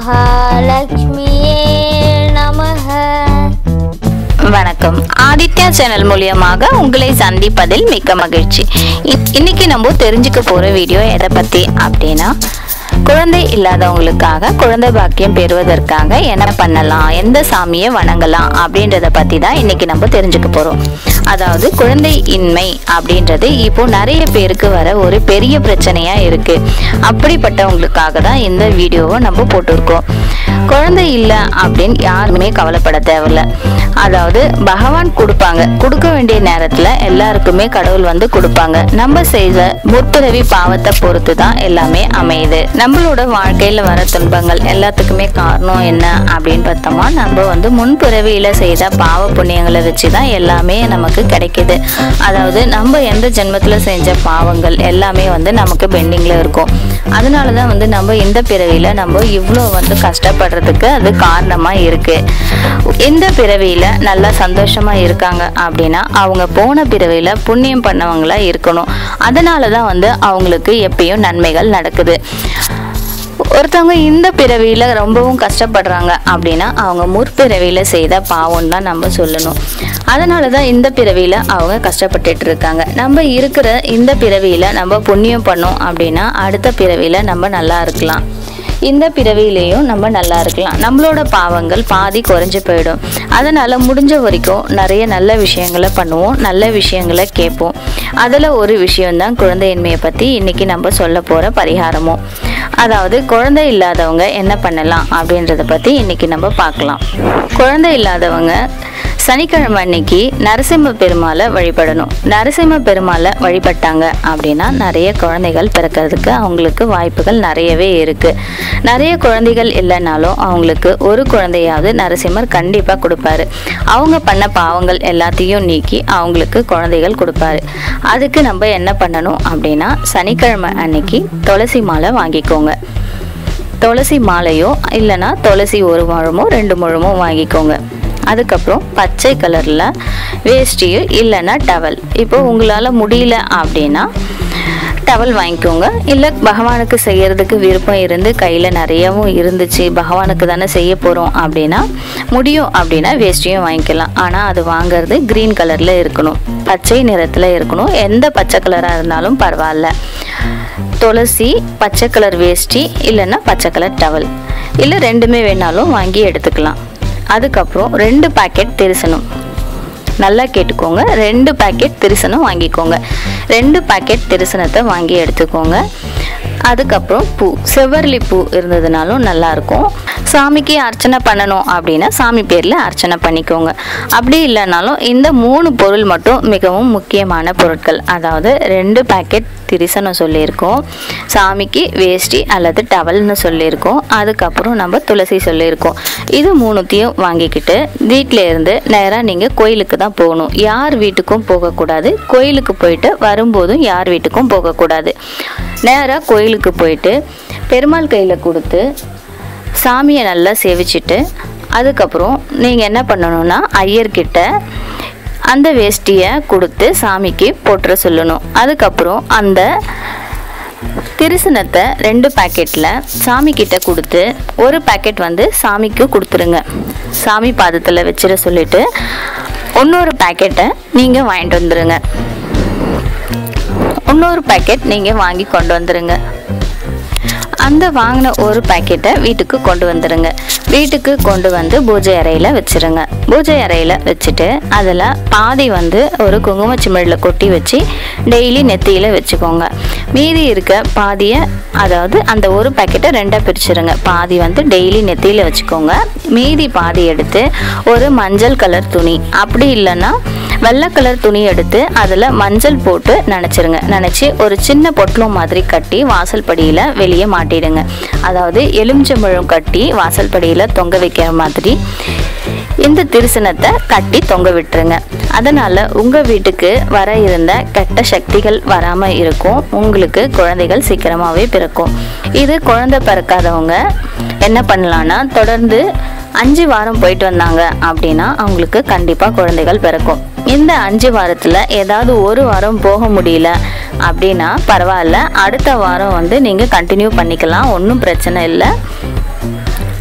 மகாலட்சுமியே நமக வணக்கம் ஆதித்யா சேனல் மூலியமாக உங்களை சந்திப்பதில் மிக்க மகிழ்ச்சி இ- இன்னைக்கு நம்ம தெரிஞ்சுக்க போற வீடியோ எதை பத்தி அப்படின்னா குழந்தை இல்லாதவங்களுக்காக குழந்தை பாக்கியம் பெறுவதற்காக என்ன பண்ணலாம் எந்த சாமியை வணங்கலாம் அப்படின்றத பத்தி தான் இன்னைக்கு நம்ம தெரிஞ்சுக்க போறோம் அதாவது குழந்தை இன்மை அப்படின்றது இப்போ நிறைய பேருக்கு வர ஒரு பெரிய பிரச்சனையா இருக்கு அப்படிப்பட்டவங்களுக்காக தான் இந்த வீடியோவை நம்ம போட்டிருக்கோம் குழந்தை இல்லை அப்படின்னு யாருமே கவலைப்பட தேவையில்ல அதாவது பகவான் கொடுப்பாங்க கொடுக்க வேண்டிய நேரத்துல எல்லாருக்குமே கடவுள் வந்து கொடுப்பாங்க நம்ம செய்த முற்பிறவி பாவத்தை பொறுத்து தான் எல்லாமே அமையுது நம்மளோட வாழ்க்கையில வர துன்பங்கள் எல்லாத்துக்குமே காரணம் என்ன அப்படின்னு பார்த்தோமா நம்ம வந்து முன்பிறவியில செய்த பாவ புண்ணியங்களை வச்சு தான் எல்லாமே நமக்கு கிடைக்குது அதாவது நம்ம எந்த ஜென்மத்துல செஞ்ச பாவங்கள் எல்லாமே வந்து நமக்கு பெண்டிங்ல இருக்கும் அதனால தான் வந்து நம்ம இந்த பிறவியில நம்ம இவ்வளோ வந்து கஷ்டப்படுறதுக்கு அது காரணமா இருக்கு இந்த பிறவியில நல்லா சந்தோஷமா இருக்காங்க அப்படின்னா அவங்க போன பிறவியில புண்ணியம் பண்ணவங்களா இருக்கணும் அதனால தான் வந்து அவங்களுக்கு எப்பயும் நன்மைகள் நடக்குது ஒருத்தவங்க இந்த பிறவியில ரொம்பவும் கஷ்டப்படுறாங்க அப்படின்னா அவங்க முற்பிறவியில செய்த பாவம் தான் நம்ம சொல்லணும் அதனால தான் இந்த பிறவியில அவங்க கஷ்டப்பட்டுட்டு இருக்காங்க நம்ம இருக்கிற இந்த பிறவியில நம்ம புண்ணியம் பண்ணோம் அப்படின்னா அடுத்த பிறவியில நம்ம நல்லா இருக்கலாம் இந்த பிறவியிலையும் நம்ம நல்லா இருக்கலாம் நம்மளோட பாவங்கள் பாதி குறைஞ்சு போயிடும் அதனால முடிஞ்ச வரைக்கும் நிறைய நல்ல விஷயங்களை பண்ணுவோம் நல்ல விஷயங்களை கேட்போம் அதில் ஒரு விஷயம்தான் குழந்தையின்மையை பற்றி இன்னைக்கு நம்ம சொல்ல போகிற பரிகாரமும் அதாவது குழந்தை இல்லாதவங்க என்ன பண்ணலாம் அப்படின்றத பற்றி இன்னைக்கு நம்ம பார்க்கலாம் குழந்தை இல்லாதவங்க சனிக்கிழமை அன்னைக்கு நரசிம்ம பெருமாளை வழிபடணும் நரசிம்ம பெருமாளை வழிபட்டாங்க அப்படின்னா நிறைய குழந்தைகள் பிறக்கிறதுக்கு அவங்களுக்கு வாய்ப்புகள் நிறையவே இருக்கு நிறைய குழந்தைகள் இல்லைனாலும் அவங்களுக்கு ஒரு குழந்தையாவது நரசிம்மர் கண்டிப்பாக கொடுப்பாரு அவங்க பண்ண பாவங்கள் எல்லாத்தையும் நீக்கி அவங்களுக்கு குழந்தைகள் கொடுப்பாரு அதுக்கு நம்ம என்ன பண்ணணும் அப்படின்னா சனிக்கிழமை அன்னைக்கு துளசி மாலை வாங்கிக்கோங்க துளசி மாலையோ இல்லைன்னா துளசி ஒரு முழமோ ரெண்டு முழமோ வாங்கிக்கோங்க அதுக்கப்புறம் பச்சை கலரில் வேஷ்டியோ இல்லைன்னா டவல் இப்போ உங்களால் முடியல அப்படின்னா டவல் வாங்கிக்கோங்க இல்லை பகவானுக்கு செய்யறதுக்கு விருப்பம் இருந்து கையில் நிறையவும் இருந்துச்சு பகவானுக்கு தானே செய்ய போகிறோம் அப்படின்னா முடியும் அப்படின்னா வேஷ்டியும் வாங்கிக்கலாம் ஆனால் அது வாங்குறது க்ரீன் கலரில் இருக்கணும் பச்சை நிறத்தில் இருக்கணும் எந்த பச்சை கலராக இருந்தாலும் பரவாயில்ல துளசி பச்சை கலர் வேஷ்டி இல்லைன்னா பச்சை கலர் டவல் இல்லை ரெண்டுமே வேணாலும் வாங்கி எடுத்துக்கலாம் அதுக்கப்புறம் ரெண்டு பாக்கெட் திருசனம் நல்லா கேட்டுக்கோங்க ரெண்டு பாக்கெட் திருசனம் வாங்கிக்கோங்க ரெண்டு பாக்கெட் திருசனத்தை வாங்கி எடுத்துக்கோங்க அதுக்கப்புறம் பூ செவ்வரளி பூ இருந்ததுனாலும் நல்லாயிருக்கும் சாமிக்கு அர்ச்சனை பண்ணணும் அப்படின்னா சாமி பேரில் அர்ச்சனை பண்ணிக்கோங்க அப்படி இல்லைனாலும் இந்த மூணு பொருள் மட்டும் மிகவும் முக்கியமான பொருட்கள் அதாவது ரெண்டு பாக்கெட் திரிசனம் சொல்லியிருக்கோம் சாமிக்கு வேஷ்டி அல்லது டவல்னு சொல்லியிருக்கோம் அதுக்கப்புறம் நம்ம துளசி சொல்லியிருக்கோம் இது மூணுத்தையும் வாங்கிக்கிட்டு வீட்டில் இருந்து நேராக நீங்கள் கோயிலுக்கு தான் போகணும் யார் வீட்டுக்கும் போகக்கூடாது கோயிலுக்கு போயிட்டு வரும்போதும் யார் வீட்டுக்கும் போகக்கூடாது நேராக கோயிலுக்கு போயிட்டு பெருமாள் கையில் கொடுத்து சாமியை நல்லா சேவிச்சிட்டு அதுக்கப்புறம் நீங்கள் என்ன பண்ணணும்னா ஐயர்கிட்ட அந்த வேஷ்டியை கொடுத்து சாமிக்கு போட்டுற சொல்லணும் அதுக்கப்புறம் அந்த திருசனத்தை ரெண்டு பாக்கெட்டில் சாமி கிட்ட கொடுத்து ஒரு பாக்கெட் வந்து சாமிக்கு கொடுத்துருங்க சாமி பாதத்தில் வச்சிட சொல்லிட்டு இன்னொரு பாக்கெட்டை நீங்கள் வாங்கிட்டு வந்துடுங்க இன்னொரு பாக்கெட் நீங்கள் வாங்கி கொண்டு வந்துடுங்க அந்த வாங்கின ஒரு பாக்கெட்டை வீட்டுக்கு கொண்டு வந்துடுங்க வீட்டுக்கு கொண்டு வந்து பூஜை அறையில் வச்சிருங்க பூஜை அறையில் வச்சுட்டு அதில் பாதி வந்து ஒரு குங்கும சிமிழில் கொட்டி வச்சு டெய்லி நெத்தியில் வச்சுக்கோங்க மீதி இருக்க பாதியை அதாவது அந்த ஒரு பாக்கெட்டை ரெண்டாக பிரிச்சிருங்க பாதி வந்து டெய்லி நெத்தியில் வச்சுக்கோங்க மீதி பாதி எடுத்து ஒரு மஞ்சள் கலர் துணி அப்படி இல்லைன்னா வெள்ளை கலர் துணி எடுத்து அதில் மஞ்சள் போட்டு நனைச்சிருங்க நனைச்சி ஒரு சின்ன பொட்டலம் மாதிரி கட்டி வாசல் படியில் வெளியே மாட்டிடுங்க அதாவது எலுமிச்சம்பழம் கட்டி வாசல் படியில் தொங்க வைக்கிற மாதிரி இந்த திருசனத்தை கட்டி தொங்க விட்டுருங்க அதனால உங்க வீட்டுக்கு வர இருந்த கெட்ட சக்திகள் வராம இருக்கும் உங்களுக்கு குழந்தைகள் சீக்கிரமாவே பிறக்கும் இது குழந்தை பிறக்காதவங்க என்ன பண்ணலாம்னா தொடர்ந்து அஞ்சு வாரம் போயிட்டு வந்தாங்க அப்படின்னா அவங்களுக்கு கண்டிப்பாக குழந்தைகள் பிறக்கும் இந்த அஞ்சு வாரத்தில் ஏதாவது ஒரு வாரம் போக முடியல அப்படின்னா பரவாயில்ல அடுத்த வாரம் வந்து நீங்கள் கண்டினியூ பண்ணிக்கலாம் ஒன்றும் பிரச்சனை இல்லை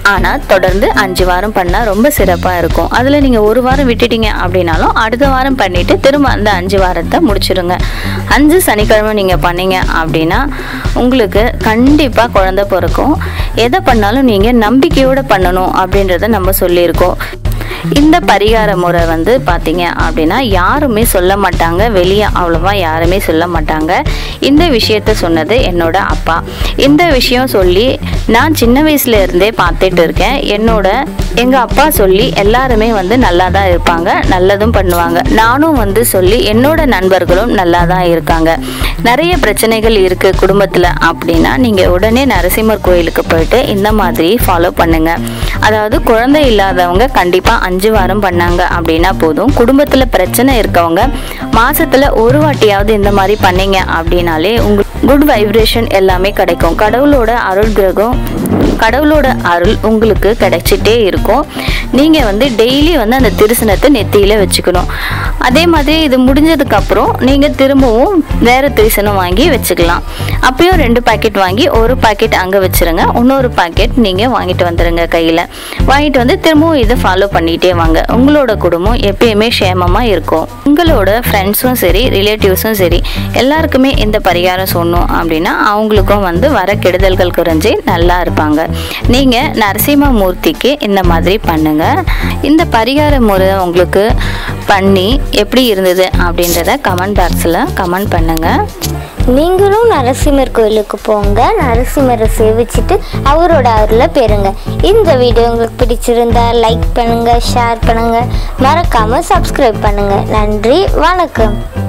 ஆனால் தொடர்ந்து அஞ்சு வாரம் பண்ணால் ரொம்ப சிறப்பாக இருக்கும் அதில் நீங்கள் ஒரு வாரம் விட்டுட்டீங்க அப்படின்னாலும் அடுத்த வாரம் பண்ணிவிட்டு திரும்ப அந்த அஞ்சு வாரத்தை முடிச்சிடுங்க அஞ்சு சனிக்கிழமை நீங்கள் பண்ணீங்க அப்படின்னா உங்களுக்கு கண்டிப்பாக குழந்தை பிறக்கும் எதை பண்ணாலும் நீங்கள் நம்பிக்கையோடு பண்ணணும் அப்படின்றத நம்ம சொல்லியிருக்கோம் இந்த பரிகார முறை வந்து பார்த்தீங்க அப்படின்னா யாருமே சொல்ல மாட்டாங்க வெளியே அவ்வளோவா யாருமே சொல்ல மாட்டாங்க இந்த விஷயத்த சொன்னது என்னோட அப்பா இந்த விஷயம் சொல்லி நான் சின்ன வயசுல இருந்தே பார்த்துட்டு இருக்கேன் என்னோட எங்கள் அப்பா சொல்லி எல்லாருமே வந்து நல்லா தான் இருப்பாங்க நல்லதும் பண்ணுவாங்க நானும் வந்து சொல்லி என்னோட நண்பர்களும் நல்லா தான் இருக்காங்க நிறைய பிரச்சனைகள் இருக்கு குடும்பத்தில் அப்படின்னா நீங்கள் உடனே நரசிம்மர் கோயிலுக்கு போயிட்டு இந்த மாதிரி ஃபாலோ பண்ணுங்க அதாவது குழந்தை இல்லாதவங்க கண்டிப்பாக அஞ்சு வாரம் பண்ணாங்க அப்படின்னா போதும் குடும்பத்தில் பிரச்சனை இருக்கவங்க மாசத்துல ஒரு வாட்டியாவது இந்த மாதிரி பண்ணீங்க அப்படின்னாலே உங்க குட் வைப்ரேஷன் எல்லாமே கிடைக்கும் கடவுளோட அருள் கிரகம் கடவுளோட அருள் உங்களுக்கு கிடைச்சிட்டே இருக்கும் நீங்கள் வந்து டெய்லி வந்து அந்த திருசனத்தை நெத்தியில் வச்சுக்கணும் அதே மாதிரி இது முடிஞ்சதுக்கு அப்புறம் நீங்கள் திரும்பவும் வேற திருசனம் வாங்கி வச்சுக்கலாம் அப்பயும் ரெண்டு பாக்கெட் வாங்கி ஒரு பாக்கெட் அங்கே வச்சிருங்க இன்னொரு பாக்கெட் நீங்கள் வாங்கிட்டு வந்துடுங்க கையில் வாங்கிட்டு வந்து திரும்பவும் இதை ஃபாலோ பண்ணிகிட்டே வாங்க உங்களோட குடும்பம் எப்பயுமே சேமமாக இருக்கும் உங்களோட ஃப்ரெண்ட்ஸும் சரி ரிலேட்டிவ்ஸும் சரி எல்லாருக்குமே இந்த பரிகாரம் சொன்னோம் அப்படின்னா அவங்களுக்கும் வந்து வர கெடுதல்கள் குறைஞ்சி நல்லா இருப்பாங்க நீங்கள் நரசிம்ம மூர்த்திக்கு இந்த மாதிரி பண்ணுங்க இந்த பரிகார முறை உங்களுக்கு பண்ணி எப்படி இருந்தது அப்படின்றத கமெண்ட் பாக்ஸில் கமெண்ட் பண்ணுங்கள் நீங்களும் நரசிம்மர் கோயிலுக்கு போங்க நரசிம்மரை சேவிச்சுட்டு அவரோட அருளை பெறுங்க இந்த வீடியோ உங்களுக்கு பிடிச்சிருந்தா லைக் பண்ணுங்க ஷேர் பண்ணுங்க மறக்காம சப்ஸ்கிரைப் பண்ணுங்க நன்றி வணக்கம்